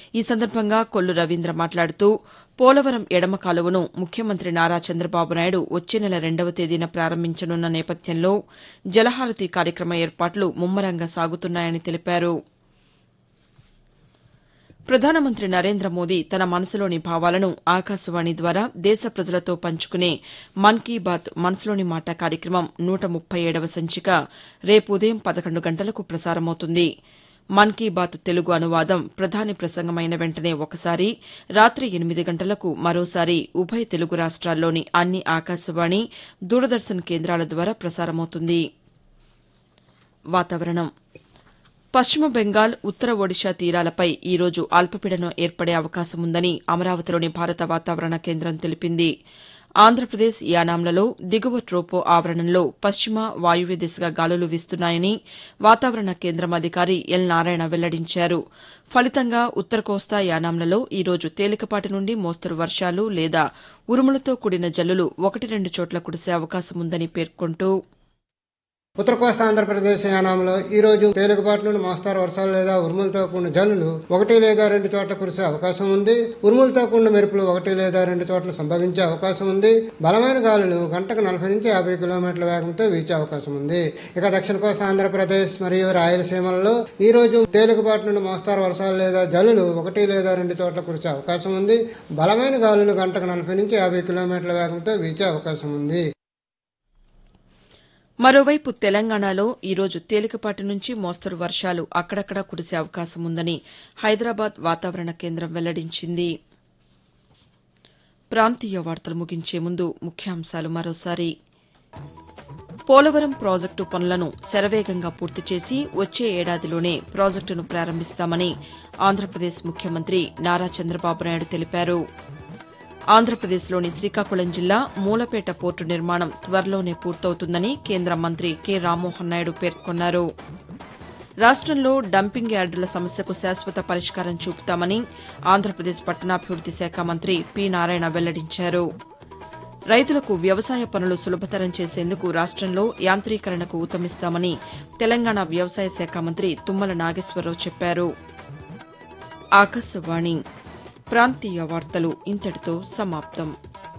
ఈ సందర్భంగా కొల్లు రవీంద్ర మాట్లాడుతూ పోలవరం ఎడమ కాలువను ముఖ్యమంత్రి నారా చంద్రబాబు నాయుడు వచ్చే నెల రెండవ తేదీన ప్రారంభించనున్న నేపథ్యంలో జలహారతి కార్యక్రమ ఏర్పాట్లు ముమ్మరంగా సాగుతున్నాయని తెలిపారు ప్రధానమంత్రి నరేంద్ర మోదీ తన మనసులోని భావాలను ఆకాశవాణి ద్వారా దేశ ప్రజలతో పంచుకునే మన్ కీ బాత్ మనసులోని మాట కార్యక్రమం నూట ముప్పై ఏడవ సంచిక రేపు ఉదయం పదకొండు గంటలకు ప్రసారమవుతుంది మన్ కీ బాత్ తెలుగు అనువాదం ప్రధాని ప్రసంగమైన వెంటనే ఒకసారి రాత్రి ఎనిమిది గంటలకు మరోసారి ఉభయ తెలుగు రాష్ట్రాల్లోని అన్ని ఆకాశవాణి దూరదర్శన్ కేంద్రాల ద్వారా ప్రసారమవుతుంది వాతావరణం పశ్చిమ బెంగాల్ ఉత్తర ఒడిషా తీరాలపై ఈ రోజు అల్పపీడనం ఏర్పడే అవకాశం ఉందని అమరావతిలోని భారత వాతావరణ కేంద్రం తెలిపింది ఆంధ్రప్రదేశ్ యానాంలలో దిగువ ట్రోపో ఆవరణంలో పశ్చిమ వాయువ్య దిశగా గాలులు వీస్తున్నాయని వాతావరణ కేంద్రం అధికారి ఎల్ నారాయణ వెల్లడించారు ఫలితంగా ఉత్తర కోస్తా యానాంలలో ఈ రోజు తేలికపాటి నుండి మోస్తరు వర్షాలు లేదా ఉరుములతో కూడిన జల్లులు ఒకటి రెండు చోట్ల కురిసే అవకాశం ఉందని పేర్కొంటూ ఉత్తర కోస్తా ఆంధ్రప్రదేశ్ యానాంలో ఈ రోజు తేలికపాటి నుండి మోస్తారు వర్షాలు లేదా ఉరుములతో కూడిన జల్లులు ఒకటి లేదా రెండు చోట్ల కురిసే అవకాశం ఉంది ఉరుములతో కూడిన మెరుపులు ఒకటి లేదా రెండు చోట్ల సంభవించే అవకాశం ఉంది బలమైన గాలులు గంటకు నలభై నుంచి యాభై కిలోమీటర్ల వేగంతో వీచే అవకాశం ఉంది ఇక దక్షిణ కోస్తా ఆంధ్రప్రదేశ్ మరియు రాయలసీమలలో ఈ రోజు తేలికపాటి నుండి మోస్తారు వర్షాలు లేదా జల్లులు ఒకటి లేదా రెండు చోట్ల కురిసే అవకాశం ఉంది బలమైన గాలులు గంటకు నలభై నుంచి యాభై కిలోమీటర్ల వేగంతో వీచే అవకాశం ఉంది మరోవైపు తెలంగాణలో ఈరోజు తేలికపాటి నుంచి మోస్తరు వర్షాలు అక్కడక్కడా కురిసే అవకాశం ఉందని హైదరాబాద్ వాతావరణ కేంద్రం వెల్లడించింది ప్రాంతీయ వార్తలు ముగించే ముందు ముఖ్యాంశాలు మరోసారి పోలవరం ప్రాజెక్టు పనులను శరవేగంగా పూర్తి చేసి వచ్చే ఏడాదిలోనే ప్రాజెక్టును ప్రారంభిస్తామని ఆంధ్రప్రదేశ్ ముఖ్యమంత్రి నారా చంద్రబాబు నాయుడు తెలిపారు ఆంధ్రప్రదేశ్లోని శ్రీకాకుళం జిల్లా మూలపేట పోర్టు నిర్మాణం త్వరలోనే పూర్తవుతుందని కేంద్ర మంత్రి కె రామ్మోహన్ నాయుడు పేర్కొన్నారు రాష్టంలో డంపింగ్ యార్డుల సమస్యకు శాశ్వత పరిష్కారం చూపుతామని ఆంధ్రప్రదేశ్ పట్టణాభివృద్ది శాఖ మంత్రి పి నారాయణ వెల్లడించారు రైతులకు వ్యవసాయ పనులు సులభతరం చేసేందుకు రాష్టంలో యాంత్రీకరణకు ఊతమిస్తామని తెలంగాణ వ్యవసాయ శాఖ మంత్రి తుమ్మల నాగేశ్వరరావు చెప్పారు ఆకాశవాణి ప్రాంతీయ వార్తలు ఇంతటితో సమాప్తం